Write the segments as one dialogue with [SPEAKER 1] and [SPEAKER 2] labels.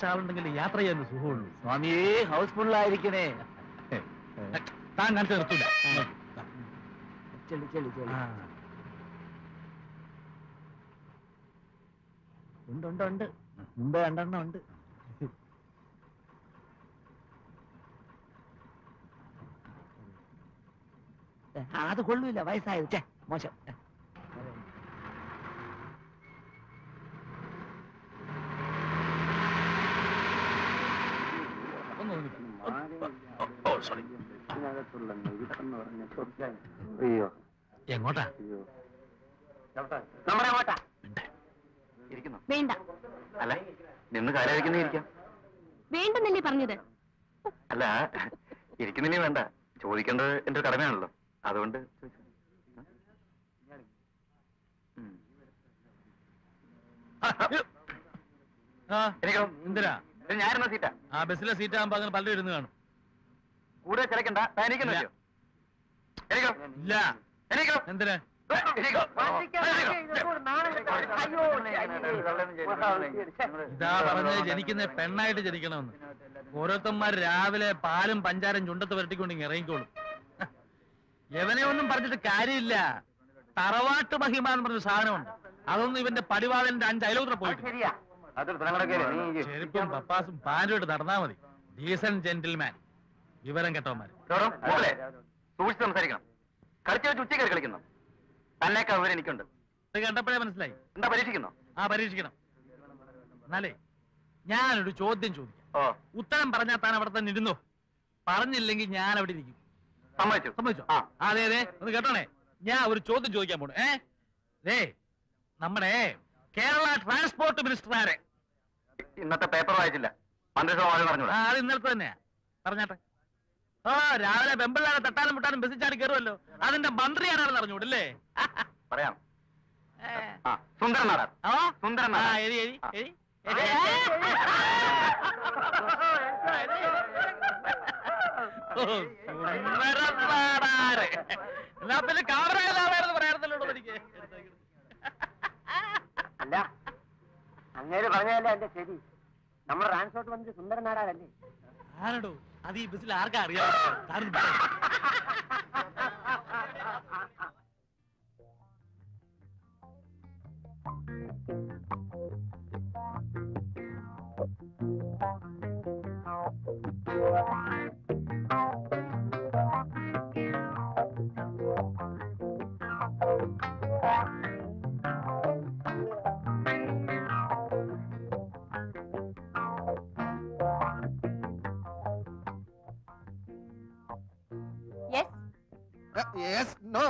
[SPEAKER 1] കുറച്ചാളുണ്ടെങ്കിൽ യാത്ര ചെയ്യാൻ ഒരു സുഖമുള്ളൂ
[SPEAKER 2] സ്വാമിയേ ഹൗസ്ഫുള്ളായിരിക്കണേ
[SPEAKER 1] താൻ കാണിച്ചു നിർത്തൂല
[SPEAKER 2] ചെളി ചെളി ചെളി
[SPEAKER 1] ആ.
[SPEAKER 2] ഉണ്ട് ഉണ്ട് ഉണ്ട് മുമ്പേ രണ്ടെണ്ണം ഉണ്ട് ആ, അത് കൊള്ളൂല വയസ്സായത് ഛെ, മോശം
[SPEAKER 1] ഒന്ന് ഒതുങ്ങ്. ഓ സോറി
[SPEAKER 2] അയ്യോ
[SPEAKER 1] എങ്ങോട്ടാ
[SPEAKER 2] നമ്മുടെ അങ്ങോട്ടാ
[SPEAKER 3] ഇരിക്കുന്നു
[SPEAKER 4] വേണ്ട
[SPEAKER 3] അല്ല നിന്ന് കാലായിരിക്കുന്നേ ഇരിക്കാം
[SPEAKER 4] വേണ്ടെന്നല്ലേ പറഞ്ഞത്
[SPEAKER 3] അല്ല ഇരിക്കുന്നില്ലേ വേണ്ട ചോദിക്കേണ്ടത് എന്റെ ഒരു കടമയാണല്ലോ അതുകൊണ്ട് ചോദിച്ചു. ഉം.
[SPEAKER 1] ആ
[SPEAKER 3] എനിക്കോ
[SPEAKER 1] എന്തിനാ
[SPEAKER 3] ഇത് ഞാനിരുന്ന സീറ്റാ
[SPEAKER 1] ആ ബസ്സിലെ സീറ്റ് ആകുമ്പോ അങ്ങനെ പലരും ഇരുന്ന് കാണും
[SPEAKER 3] കൂടുതൽ ചിലക്കണ്ട താനിരിക്കുന്നു
[SPEAKER 1] ഇല്ല.
[SPEAKER 3] എനിക്കോ
[SPEAKER 1] ഇല്ല
[SPEAKER 3] എനിക്കോ
[SPEAKER 1] എന്തിനാ
[SPEAKER 3] എനിക്കോ
[SPEAKER 1] ഇതാ പറഞ്ഞത് ജനിക്കുന്ന പെണ്ണായിട്ട് ജനിക്കണമെന്ന് ഓരോരുത്തന്മാർ രാവിലെ പാലും പഞ്ചാരം ചുണ്ടത്ത് വരട്ടിക്കൊണ്ട് ഇങ്ങ് ഇറങ്ങിക്കോളും എവനെ ഒന്നും പറഞ്ഞിട്ട് കാര്യമില്ല തറവാട്ട് മഹിമ എന്ന് പറഞ്ഞ സാധനമുണ്ട് അതൊന്നും ഇവന്റെ പടിവാളന്റെ അഞ്ച് അയലോത്ര പോയിട്ട്
[SPEAKER 2] ശരിയാ
[SPEAKER 1] ചെരുപ്പും പപ്പാസും പാൻറ്റും ഇട്ട് നടന്നാ മതി ഡീസൻ ജെന്റിൽമാൻ വിവരം കെട്ടവന്മാര്
[SPEAKER 3] സൂക്ഷിച്ച് സംസാരിക്കണം കളിച്ചു വെച്ച് ഉച്ചയ്ക്ക് കളിക്കുന്നു തന്നേക്കാൾ വിവരം എനിക്കുണ്ട്
[SPEAKER 1] ഇത് കണ്ടപ്പോഴേ മനസ്സിലായി
[SPEAKER 3] എന്താ പരീക്ഷിക്കുന്നോ
[SPEAKER 1] ആ പരീക്ഷിക്കണം എന്നാലേ ഞാനൊരു ചോദ്യം ചോദിക്കാം
[SPEAKER 3] ഓ
[SPEAKER 1] ഉത്തരം പറഞ്ഞാൽ താൻ അവിടെ തന്നെ ഇരുന്നോ പറഞ്ഞില്ലെങ്കിൽ ഞാൻ അവിടെ ഇരിക്കും
[SPEAKER 3] സമ്മതിച്ചു
[SPEAKER 1] സമ്മതിച്ചോ
[SPEAKER 3] ആ.
[SPEAKER 1] ആ, അതെ അതെ ഒന്ന് കേട്ടോണേ ഞാൻ ഒരു ചോദ്യം ചോദിക്കാൻ പോണു ഏ ദേ നമ്മുടെ കേരള ട്രാൻസ്പോർട്ട് മിനിസ്റ്റർ ആരെ
[SPEAKER 3] ഇന്നത്തെ പേപ്പർ വായിച്ചില്ല മന്ത്രിസഭ വളരെ
[SPEAKER 1] ആ
[SPEAKER 3] പറഞ്ഞൂടാ
[SPEAKER 1] അത് ഇന്നലത്തെ തന്നെയാ പറഞ്ഞാട്ടെ ആ രാവിലെ ബെമ്പിള്ളാരെ തട്ടാനും മുട്ടാനും ബസ്സിൽ ചാടി കയറുമല്ലോ അതിന്റെ മന്ത്രി ആരാണെന്ന് അറിഞ്ഞൂടല്ലേ
[SPEAKER 3] പറയാം ആ സുന്ദരൻ നാടാർ
[SPEAKER 1] ആ
[SPEAKER 3] സുന്ദരൻ
[SPEAKER 1] ആ
[SPEAKER 3] നാടാർ
[SPEAKER 1] എരി എരി
[SPEAKER 3] ആ.
[SPEAKER 1] എരി എരി. ഓ, സുന്ദരൻ നാടാര്. എന്നാ പിന്നെ കാമറയിലാവായിരുന്നു പറയാറുണ്ടല്ലോ എനിക്ക്
[SPEAKER 2] അല്ല അങ്ങേര് പറഞ്ഞതല്ലേ എന്റെ ശരി നമ്മുടെ ട്രാൻസ്പോർട്ട് മന്ത്രി സുന്ദരൻ നാടാരല്ലേ
[SPEAKER 1] ആരടോ അത് ഈ ബസ്സിൽ ആർക്കാ അറിയാം താനൊന്ന് പറ.
[SPEAKER 4] യെസ്
[SPEAKER 5] നോ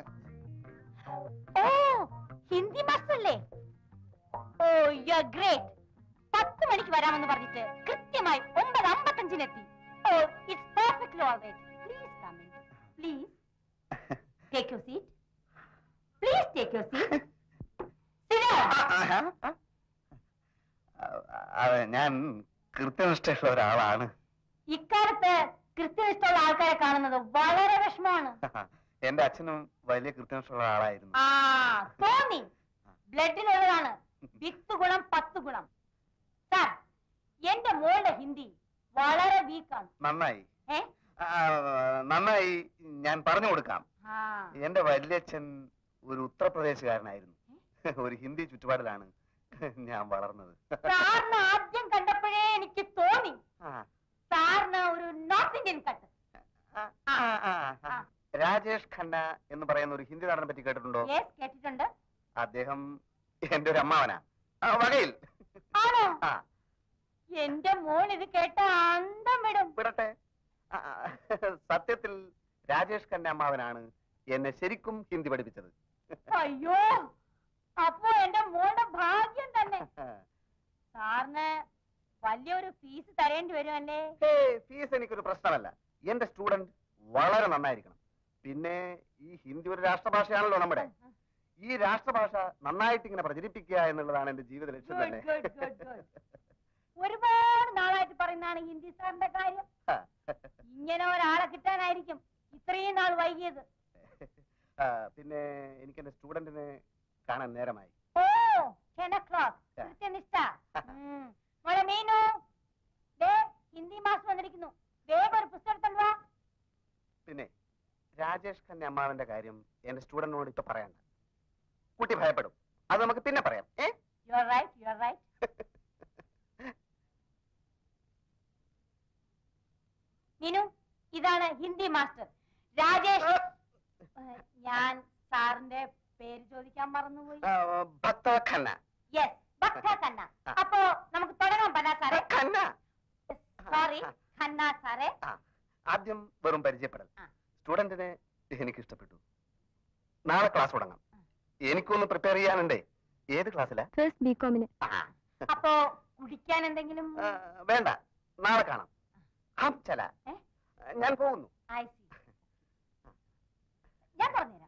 [SPEAKER 4] ഓ ഹിന്ദി മാസ്റ്ററല്ലേ ഓ യു ആർ ഗ്രേറ്റ് പത്ത് മണിക്ക് വരാമെന്ന് പറഞ്ഞിട്ട് കൃത്യമായി ഒമ്പത് അമ്പത്തഞ്ചിനെത്തി oh it's perfectly all right please come in please take your seat please take your seat
[SPEAKER 5] ഞാൻ കൃത്യനിഷ്ഠയുള്ള ഒരാളാണ്
[SPEAKER 4] ഇക്കാലത്ത് കൃത്യനിഷ്ഠമുള്ള ആൾക്കാരെ കാണുന്നത് വളരെ വിഷമമാണ്
[SPEAKER 5] എന്റെ അച്ഛനും വലിയ കൃത്യനിഷ്ഠയുള്ള ആളായിരുന്നു
[SPEAKER 4] ആ തോന്നി ബ്ലഡിലുള്ളതാണ് വിത്ത് ഗുണം പത്ത് ഗുണം സാർ എന്റെ മോളുടെ ഹിന്ദി വളരെ വീക്കാണ്
[SPEAKER 5] നന്നായി
[SPEAKER 4] ഏ
[SPEAKER 5] ആ, നന്നായി ഞാൻ പറഞ്ഞു കൊടുക്കാം
[SPEAKER 4] ആ
[SPEAKER 5] എന്റെ വല്യച്ഛൻ ഒരു ഉത്തർപ്രദേശുകാരനായിരുന്നു ഒരു ഹിന്ദി ചുറ്റുപാടിലാണ് ഞാൻ വളർന്നത്
[SPEAKER 4] സാറിന് ആദ്യം കണ്ടപ്പോഴേ എനിക്ക് തോന്നി
[SPEAKER 5] ആ,
[SPEAKER 4] സാറിന് ഒരു നോർത്ത് ഇന്ത്യൻ കട്ട്
[SPEAKER 5] ആ, ആ, ആ, ആ. രാജേഷ് ഖന്ന എന്ന് പറയുന്ന ഒരു ഹിന്ദി നടനെ പറ്റി കേട്ടിട്ടുണ്ടോ
[SPEAKER 4] യെസ് കേട്ടിട്ടുണ്ട്
[SPEAKER 5] അദ്ദേഹം എന്റെ ഒരു അമ്മാവനാ ആ, വകയിൽ
[SPEAKER 4] ആണോ
[SPEAKER 5] ആ
[SPEAKER 4] എന്റെ മോൾ ഇത് കേട്ട അന്തം വിടും
[SPEAKER 5] വിടട്ടെ ആ, ആ, സത്യത്തിൽ രാജേഷ് ഖന്ന അമ്മാവനാണ് എന്നെ ശരിക്കും ഹിന്ദി പഠിപ്പിച്ചത്
[SPEAKER 4] അയ്യോ അപ്പോ എന്റെ മോളുടെ ഭാഗ്യം തന്നെ സാറിന് വലിയൊരു ഫീസ് തരേണ്ടി വരുമല്ലേ
[SPEAKER 5] ഹേയ്, ഫീസ് എനിക്കൊരു പ്രശ്നമല്ല എന്റെ സ്റ്റുഡന്റ് വളരെ നന്നായിരിക്കണം പിന്നെ ഈ ഹിന്ദി ഒരു രാഷ്ട്രഭാഷയാണല്ലോ നമ്മുടെ ഈ രാഷ്ട്രഭാഷ നന്നായിട്ട് ഇങ്ങനെ പ്രചരിപ്പിക്കുക എന്നുള്ളതാണ് എന്റെ ജീവിത ലക്ഷ്യം
[SPEAKER 4] Good,
[SPEAKER 5] തന്നെ
[SPEAKER 4] good, good, good. ഒരുപാട് നാളായിട്ട് പറയുന്നതാണ് ഹിന്ദി സാറിന്റെ കാര്യം ഇങ്ങനെ ഒരാളെ കിട്ടാനായിരിക്കും ഇത്രയും നാൾ വൈകിയത്
[SPEAKER 5] ആ, പിന്നെ എനിക്ക് എന്റെ സ്റ്റുഡന്റിനെ കാണാൻ നേരമായി
[SPEAKER 4] ഓ ടെൻ ഒ ക്ലോക്ക് കൃത്യനിഷ്ഠ ഉം. മോളെ മീനു
[SPEAKER 5] രാജേഷ് ഖന്ന അമ്മാവന്റെ കാര്യം എന്റെ സ്റ്റുഡന്റിനോട് ഇപ്പൊ പറയണ്ട കുട്ടി ഭയപ്പെടും അത് നമുക്ക് പിന്നെ പറയാം ah
[SPEAKER 4] you are right you are right Meenu ഇതാണ് ഹിന്ദി മാസ്റ്റർ രാജേഷ് ഏഹ്, ഞാൻ സാറിന്റെ പേര് ചോദിക്കാൻ മറന്നുപോയി
[SPEAKER 5] ആ, ഭക്ത ഖന്ന
[SPEAKER 4] യെസ് ഭക്ത ഖന്ന
[SPEAKER 5] ആ.
[SPEAKER 4] അപ്പോ നമുക്ക് തുടങ്ങാം പന്ന സാറേ
[SPEAKER 5] ഖന്ന
[SPEAKER 4] സോറി ഖന്ന സാറേ
[SPEAKER 5] ആദ്യം വെറും പരിചയപ്പെടൽ
[SPEAKER 4] ആ.
[SPEAKER 5] സ്റ്റുഡന്റിനെ എനിക്ക് ഇഷ്ടപ്പെട്ടു നാളെ ക്ലാസ് തുടങ്ങാം എനിക്കൊന്ന് പ്രിപ്പയർ ചെയ്യാനുണ്ടേ ഏത് ക്ലാസ്സിലാ
[SPEAKER 6] ഫസ്റ്റ് ബി കോമിന്
[SPEAKER 5] ആ,
[SPEAKER 4] അപ്പോ കുടിക്കാൻ എന്തെങ്കിലും
[SPEAKER 5] ആ, വേണ്ട നാളെ കാണാം ഹം ചല
[SPEAKER 4] ഏ?
[SPEAKER 5] ഞാൻ പോകുന്നു
[SPEAKER 4] ഐ സി ഞാൻ പറഞ്ഞുതരാം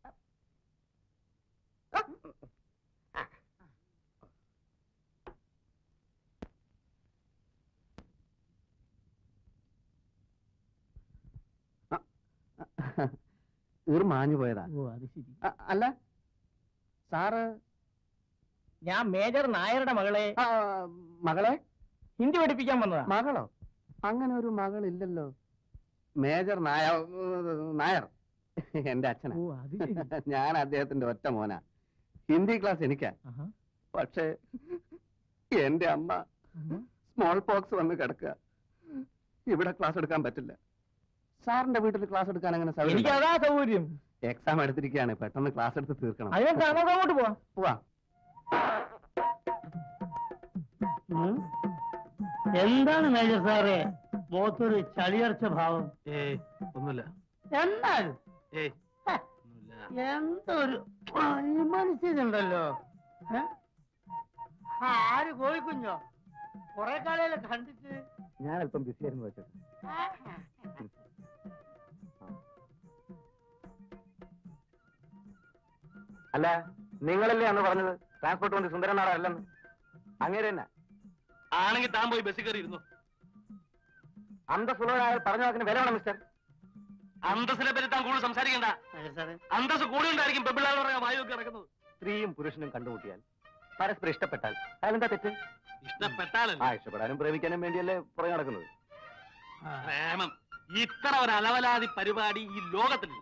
[SPEAKER 2] ഈർ മാഞ്ഞു പോയതാ
[SPEAKER 1] ഓ അത് ശരി
[SPEAKER 2] അ- അല്ല സാറ്
[SPEAKER 1] ഞാൻ മേജർ നായരുടെ മകളെ
[SPEAKER 2] ആ, മകളെ
[SPEAKER 1] ഹിന്ദി പഠിപ്പിക്കാൻ വന്നതാ
[SPEAKER 2] മകളോ അങ്ങനെ ഒരു മകളില്ലല്ലോ മേജർ നായ നായർ എന്റെ അച്ഛനാ
[SPEAKER 1] ഓ അത് ശരി
[SPEAKER 2] ഞാൻ അദ്ദേഹത്തിന്റെ ഒറ്റ മോനാ ഹിന്ദി ക്ലാസ് എനിക്കാ
[SPEAKER 1] ആഹാ.
[SPEAKER 2] പക്ഷേ എന്റെ അമ്മ
[SPEAKER 1] ഉം.
[SPEAKER 2] സ്മോൾ പോക്സ് വന്ന് കിടക്കുക ഇവിടെ ക്ലാസ് എടുക്കാൻ പറ്റില്ല സാറിന്റെ വീട്ടിൽ ക്ലാസ് എടുക്കാൻ അങ്ങനെ
[SPEAKER 1] എനിക്ക് അതാ സൗകര്യം
[SPEAKER 2] എക്സാം എടുത്തിരിക്കുകയാണ് പെട്ടെന്ന് ക്ലാസ് എടുത്ത് തീർക്കണം
[SPEAKER 1] അതിനെന്താ നമുക്ക് അങ്ങോട്ട് പോവാം
[SPEAKER 2] പോവാ
[SPEAKER 1] എന്താണ് മേജർ സാറേ മുഖത്തൊരു ചളിയർച്ച ഭാവം
[SPEAKER 3] ഏയ് ഒന്നുമില്ല
[SPEAKER 1] എന്നാൽ
[SPEAKER 3] ഏയ്
[SPEAKER 1] ഹ,
[SPEAKER 3] ഒന്നുമില്ല
[SPEAKER 1] എന്തൊരു മനസ്സിലുണ്ടല്ലോ ഏ? ആര് കോഴിക്കുഞ്ഞോ കൊറേ കാലയിലെ കണ്ടിട്ട്
[SPEAKER 2] ഞാൻ അല്പം ബിസി ആയിരുന്നു വെച്ചത് അല്ല നിങ്ങളല്ലേ അന്ന് പറഞ്ഞത് ട്രാൻസ്പോർട്ട് കൊണ്ട് സുന്ദരൻ നാട അല്ലെന്ന് അങ്ങേര് തന്നെ
[SPEAKER 3] ആണെങ്കിൽ താൻ പോയി ബസ്സിൽ കയറി ഇരുന്നു
[SPEAKER 2] അന്തസ്സുള്ളവരായ പറഞ്ഞ വാക്കിന് വില വേണം മിസ്റ്റർ
[SPEAKER 3] അന്തസ്സിനെ പറ്റി താൻ കൂടുതൽ സംസാരിക്കണ്ട അന്തസ് കൂടി ഉണ്ടായിരിക്കും പെമ്പിള്ളാന്ന് പറയാൻ വായുവൊക്കെ ഇറക്കുന്നത്
[SPEAKER 2] സ്ത്രീയും പുരുഷനും കണ്ടുമുട്ടിയാൽ പരസ്പരം ഇഷ്ടപ്പെട്ടാൽ അതിലെന്താ തെറ്റ്
[SPEAKER 3] ഇഷ്ടപ്പെട്ടാലല്ല
[SPEAKER 2] ആ ഇഷ്ടപ്പെടാനും പ്രേമിക്കാനും വേണ്ടിയല്ലേ പുറകെ നടക്കുന്നത്
[SPEAKER 3] പ്രേമം ഇത്ര ഒരു അലവലാതി പരിപാടി ഈ ലോകത്തിലില്ല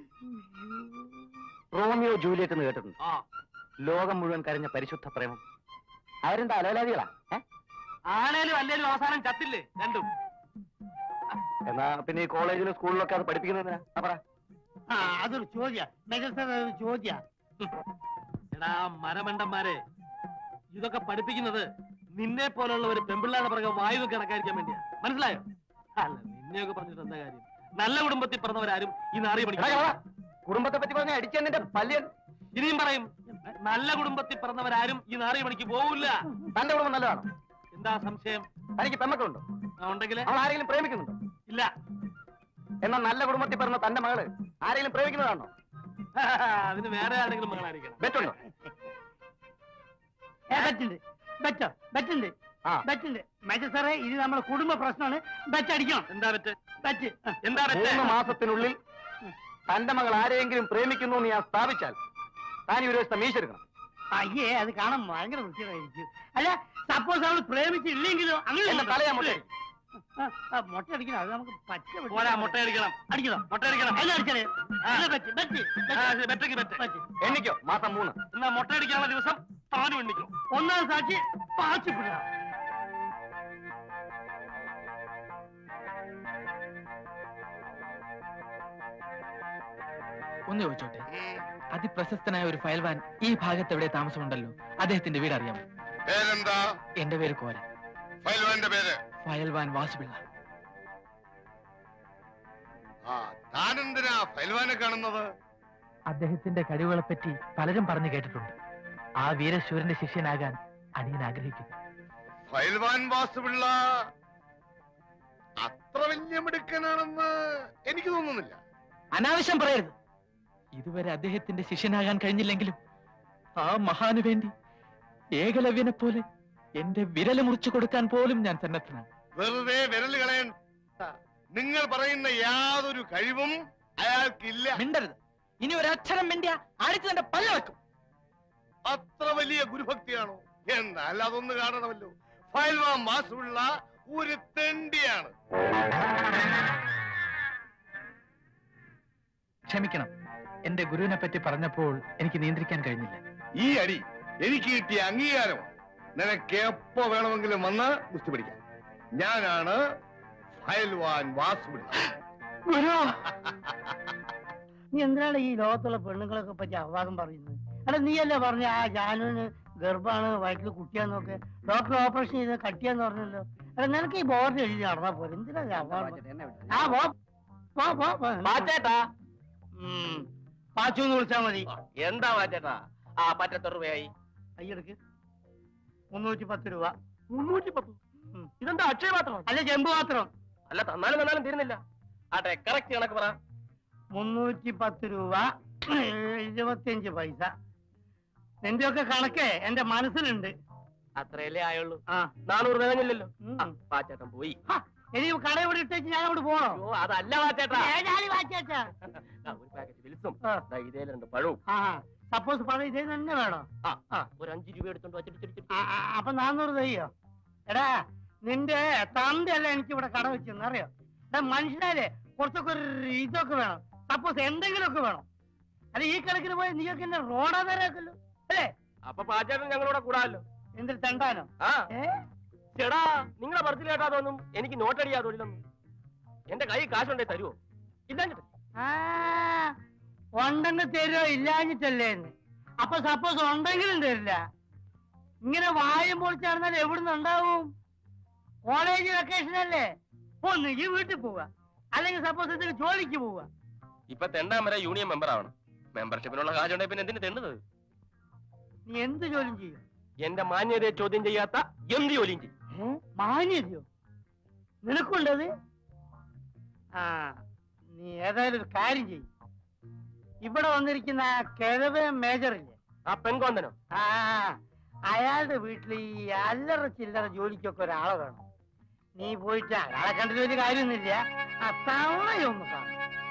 [SPEAKER 2] റോമിയോ ജൂലിയറ്റ് എന്ന് കേട്ടിട്ടുണ്ട്
[SPEAKER 3] ആ
[SPEAKER 2] ലോകം മുഴുവൻ കരഞ്ഞ പരിശുദ്ധ പ്രേമം അവരെന്താ അലവലാദികളാ ഏ?
[SPEAKER 3] ആണേലും അല്ലേലും അവസാനം ചത്തില്ലേ രണ്ടും
[SPEAKER 2] എന്നാ പിന്നെ ഈ കോളേജിലും സ്കൂളിലൊക്കെ അത് പഠിപ്പിക്കുന്നതിനാ ആ, പറ
[SPEAKER 1] ആ അതൊരു ചോദ്യ മേജർ സാർ അതൊരു ചോദ്യ
[SPEAKER 3] എടാ മരമണ്ടന്മാരെ ഇതൊക്കെ പഠിപ്പിക്കുന്നത് നിന്നെ പോലുള്ള ഒരു പെമ്പിള്ളാരുടെ പിറകെ വായു കിടക്കാതിരിക്കാൻ വേണ്ടിയാ മനസ്സിലായോ അല്ല നിന്നെയൊക്കെ പറഞ്ഞിട്ട് എന്താ കാര്യം നല്ല കുടുംബത്തിൽ പിറന്നവരാരും ഈ നാറി
[SPEAKER 2] എടാ,
[SPEAKER 3] പഠിക്കും
[SPEAKER 2] എടാ, കുടുംബത്തെ പറ്റി പറഞ്ഞ അടിച്ചെന്നെ പല്യൻ
[SPEAKER 3] ഇനിയും പറയും നല്ല കുടുംബത്തിൽ പിറന്നവരാരും ഈ നാറി പണിക്ക് പോവില്ല
[SPEAKER 2] തന്റെ കുടുംബം നല്ലതാണോ
[SPEAKER 3] എന്താ സംശയം
[SPEAKER 2] തനിക്ക് പെമ്മക്കളുണ്ടോ
[SPEAKER 3] ഉണ്ടെങ്കിൽ
[SPEAKER 2] അവൾ ആരെങ്കിലും പ്രേമിക്കുന്നുണ്ടോ
[SPEAKER 3] ഇല്ല
[SPEAKER 2] എന്നാൽ നല്ല കുടുംബത്തിൽ പിറന്ന തന്റെ മകള് ആരെങ്കിലും പ്രേമിക്കുന്നതാണോ
[SPEAKER 3] അതിന് വേറെ ആരെങ്കിലും മകളായിരിക്കണം
[SPEAKER 2] ബെറ്റുണ്ടോ
[SPEAKER 1] ബെറ്റുണ്ട് ബെറ്റോ ബെറ്റുണ്ട്
[SPEAKER 2] ആ
[SPEAKER 1] ബെറ്റുണ്ട് മേജർ സാറേ ഇത് നമ്മളെ കുടുംബ പ്രശ്നമാണ് ബെറ്റ് അടിക്കണം
[SPEAKER 3] എന്താ പറ്റ്
[SPEAKER 1] ബെറ്റ്
[SPEAKER 3] എന്താ പറ്റ്
[SPEAKER 2] മൂന്ന് മാസത്തിനുള്ളിൽ തന്റെ മകൾ ആരെയെങ്കിലും പ്രേമിക്കുന്നു എന്ന് ഞാൻ സ്ഥാപിച്ചാൽ താൻ ഈ ഒരു ദിവസത്തെ മീശ എടുക്കണം
[SPEAKER 1] അയ്യേ അത് കാണാൻ ഭയങ്കര വൃത്തിയായിരിക്കും അല്ല സപ്പോസ് അവൾ പ്രേമിച്ചില്ലെങ്കിലോ അങ്ങനെ
[SPEAKER 2] എന്റെ തലയാ മുട്ട
[SPEAKER 1] ആ, ആ, മുട്ട അടിക്കണം അത് നമുക്ക് പറ്റ വിട്ട്
[SPEAKER 3] പോരാ മുട്ടയടിക്കണം
[SPEAKER 1] അടിക്കണം
[SPEAKER 3] മുട്ടയടിക്കണം
[SPEAKER 1] എന്നാ അടിച്ചേ എന്നാ ബെറ്റ് ബെറ്റ്
[SPEAKER 3] ആ, ശരി, ബെറ്റെങ്കി ബെറ്റ്
[SPEAKER 1] ബെറ്റ്
[SPEAKER 2] എണ്ണിക്കോ മാസം മൂന്ന്
[SPEAKER 3] എന്നാ മുട്ടയടിക്കാനുള്ള ദിവസം താനും എണ്ണിക്കും
[SPEAKER 1] ഒന്നാം സാക്ഷി പാച്ചിപ്പിട
[SPEAKER 7] ഒന്ന് ചോദിച്ചോട്ടെ അതിപ്രശസ്തനായ ഒരു ഫയൽവാൻ ഈ ഭാഗത്ത് എവിടെ താമസമുണ്ടല്ലോ അദ്ദേഹത്തിന്റെ വീട് അറിയാമോ
[SPEAKER 8] പേരെന്താ
[SPEAKER 7] എന്റെ പേര് കോര
[SPEAKER 8] ഫൈൽവാന്റെ പേര്
[SPEAKER 7] ഫയൽവാൻ വാസുപിള്ള
[SPEAKER 8] ആ താനെന്തിനാ ഫൈൽവാനെ കാണുന്നത്
[SPEAKER 7] അദ്ദേഹത്തിന്റെ കഴിവുകളെ പറ്റി പലരും പറഞ്ഞു കേട്ടിട്ടുണ്ട് ആ വീരശൂരന്റെ ശിഷ്യനാകാൻ അടിയൻ ആഗ്രഹിക്കുന്നു
[SPEAKER 8] ഫൈൽവാൻ വാസുപിള്ള അത്ര വലിയ മിടുക്കനാണെന്ന് എനിക്ക് തോന്നുന്നില്ല
[SPEAKER 7] അനാവശ്യം പറയരുത് ഇതുവരെ അദ്ദേഹത്തിന്റെ ശിഷ്യനാകാൻ കഴിഞ്ഞില്ലെങ്കിലും ആ മഹാന് വേണ്ടി ഏകലവ്യനെ പോലെ എന്റെ വിരല് മുറിച്ചു കൊടുക്കാൻ പോലും ഞാൻ സന്നദ്ധനാണ്
[SPEAKER 8] വെറുതെ വിരൽ കളയണ്ട നിങ്ങൾ പറയുന്ന യാതൊരു കഴിവും അയാൾക്കില്ല
[SPEAKER 7] മിണ്ടരുത് ഇനി ഒരു അക്ഷരം മിണ്ടിയ അടിച്ചു തന്റെ പല്ല വെക്കും
[SPEAKER 8] അത്ര വലിയ ഗുരുഭക്തിയാണോ എന്നാൽ അതൊന്ന് കാണണമല്ലോ ഫൈൽവാൻ വാസുപിള്ള ഒരു തെണ്ടിയാണ്
[SPEAKER 7] ക്ഷമിക്കണം എന്റെ ഗുരുവിനെ പറ്റി പറഞ്ഞപ്പോൾ എനിക്ക് നിയന്ത്രിക്കാൻ കഴിഞ്ഞില്ല
[SPEAKER 8] ഈ അടി എനിക്ക് കിട്ടിയ അംഗീകാരം നിനക്ക് എപ്പോ വേണമെങ്കിലും വന്ന് ഗുസ്തി പിടിക്കാം ഞാനാണ് ഫയൽവാൻ വാസുപിടി
[SPEAKER 7] ഗുരു
[SPEAKER 2] നീ എന്തിനാണ് ഈ ലോകത്തുള്ള പെണ്ണുങ്ങളൊക്കെ പറ്റി അവാദം പറയുന്നത് എടാ നീയല്ലേ പറഞ്ഞ ആ ജാനുവിന് ഗർഭാണ് വയറ്റിൽ കുട്ടിയാന്നൊക്കെ ഡോക്ടർ ഓപ്പറേഷൻ ചെയ്ത് കട്ടിയാന്ന് പറഞ്ഞല്ലോ എടാ നിനക്ക് ഈ ബോർഡ് എഴുതി നടന്നാ പോലെ എന്തിനാ ഈ അവാദം ആ പോ പോ പോ പോ.
[SPEAKER 3] പാച്ചേട്ടാ
[SPEAKER 2] ഉം. പാച്ചു എന്ന് വിളിച്ചാ മതി
[SPEAKER 3] എന്താ പാച്ചേട്ടാ ആ പറ്റത്തെ രൂപയായി
[SPEAKER 2] കയ്യെടുക്ക് മുന്നൂറ്റി പത്ത് രൂപ
[SPEAKER 3] മുന്നൂറ്റി പത്ത്
[SPEAKER 2] ഉം.
[SPEAKER 3] ഇതെന്താ അക്ഷയ പാത്രം
[SPEAKER 2] അല്ല ചെമ്പ് മാത്രം
[SPEAKER 3] അല്ല തന്നാലും തന്നാലും തീരുന്നില്ല ആട്ടെ കറക്റ്റ് കണക്ക് പറ
[SPEAKER 2] മുന്നൂറ്റി പത്ത് രൂപ ഇരുപത്തിയഞ്ച് പൈസ നിന്റെ ഒക്കെ കണക്കേ എന്റെ മനസ്സിലുണ്ട്
[SPEAKER 3] അത്രയല്ലേ ആയുള്ളൂ
[SPEAKER 2] ആ
[SPEAKER 3] നാനൂറ് തികഞ്ഞില്ലല്ലോ
[SPEAKER 2] ഉം.
[SPEAKER 3] ആ, പാച്ചേട്ടൻ പോയി
[SPEAKER 2] ഹ, ഇനി കട ഇവിടെ ഇട്ടേച്ച് ഞാൻ അവിടെ പോണോ
[SPEAKER 3] അയ്യോ അതല്ല പാച്ചേട്ടാ
[SPEAKER 2] ഏതായാലും വാച്ചാച്ചാ
[SPEAKER 3] ദാ, ഒരു പാക്കറ്റ് വിൽസും
[SPEAKER 2] ആ.
[SPEAKER 3] ദാ, ഇതേ രണ്ട് പഴവും
[SPEAKER 2] ആ സപ്പോസ് പണം ഇതേ തന്നെ വേണോ
[SPEAKER 3] ആ
[SPEAKER 2] ആ.
[SPEAKER 3] ഒരു അഞ്ച് രൂപ എടുത്തോണ്ട് വച്ചിട്ട് ചിരി, ചിരി.
[SPEAKER 2] ആ, ആ, അപ്പൊ നാന്നൂറ് തയ്യോ എടാ നിന്റെ തന്തയല്ല എനിക്ക് ഇവിടെ കട വെച്ചെന്ന് അറിയോ എടാ മനുഷ്യനാലേ കുറച്ചൊക്കെ ഒരു ഇതൊക്കെ വേണം സപ്പോസ് എന്തെങ്കിലുമൊക്കെ വേണം അല്ല ഈ കണക്കിന് പോയി നീയൊക്കെ എന്നെ റോഡാ നേരാക്കല്ലോ അല്ലേ
[SPEAKER 3] അപ്പൊ പാച്ചേട്ടൻ ഞങ്ങളോട് കൂടാമല്ലോ
[SPEAKER 2] എന്തിൽ തെണ്ടാനോ
[SPEAKER 3] ആ
[SPEAKER 2] ഏ
[SPEAKER 3] ചേടാ നിങ്ങളെ പറച്ചിൽ കേട്ടാ തോന്നും എനിക്ക് നോട്ടടിയാ തൊഴിലൊന്നും എന്റെ കൈ കാശുണ്ടേ തരുവോ ഇല്ലാഞ്ഞിട്ട്
[SPEAKER 2] ആ ഉണ്ടെങ്കിൽ തരുമോ ഇല്ലാഞ്ഞിട്ടല്ലേ എന്ന് അപ്പൊ സപ്പോസ് ഉണ്ടെങ്കിലും തരില്ല ഇങ്ങനെ വായും പൊളിച്ച് നടന്നാൽ എവിടുന്ന് ഉണ്ടാവും കോളേജ് വെക്കേഷൻ അല്ലേ ഒന്നുകിൽ വീട്ടിൽ പോവുക അല്ലെങ്കിൽ സപ്പോസ് ഇതിന് ജോലിക്ക് പോവുക
[SPEAKER 3] ഇപ്പൊ തെണ്ടാൻ വരെ യൂണിയൻ മെമ്പർ ആവണം മെമ്പർഷിപ്പിനുള്ള കാശുണ്ടെങ്കിൽ പിന്നെ എന്തിനു തെണ്ടത്
[SPEAKER 2] നീ എന്ത് ജോലിയും ചെയ്യും
[SPEAKER 3] എന്റെ മാന്യതയെ ചോദ്യം ചെയ്യാത്ത എന്ത് ജോലിയും ചെയ്യും
[SPEAKER 2] ഏ? മാന്യതയോ നിനക്കുണ്ടത് ആ നീ ഏതായാലും ഒരു കാര്യം ചെയ്യും ഇവിടെ വന്നിരിക്കുന്ന ആ കിഴവ് മേജറില്ലേ
[SPEAKER 3] ആ പെൺകോന്തനോ
[SPEAKER 2] ആ അയാളുടെ വീട്ടിൽ ഈ അല്ലറ ചില്ലറ ജോലിക്കൊക്കെ ഒരാളെ വേണം നീ പോയിട്ട് അയാളെ കണ്ടിട്ട് വലിയ കാര്യമൊന്നുമില്ല ആ തവണയൊന്ന് കാണും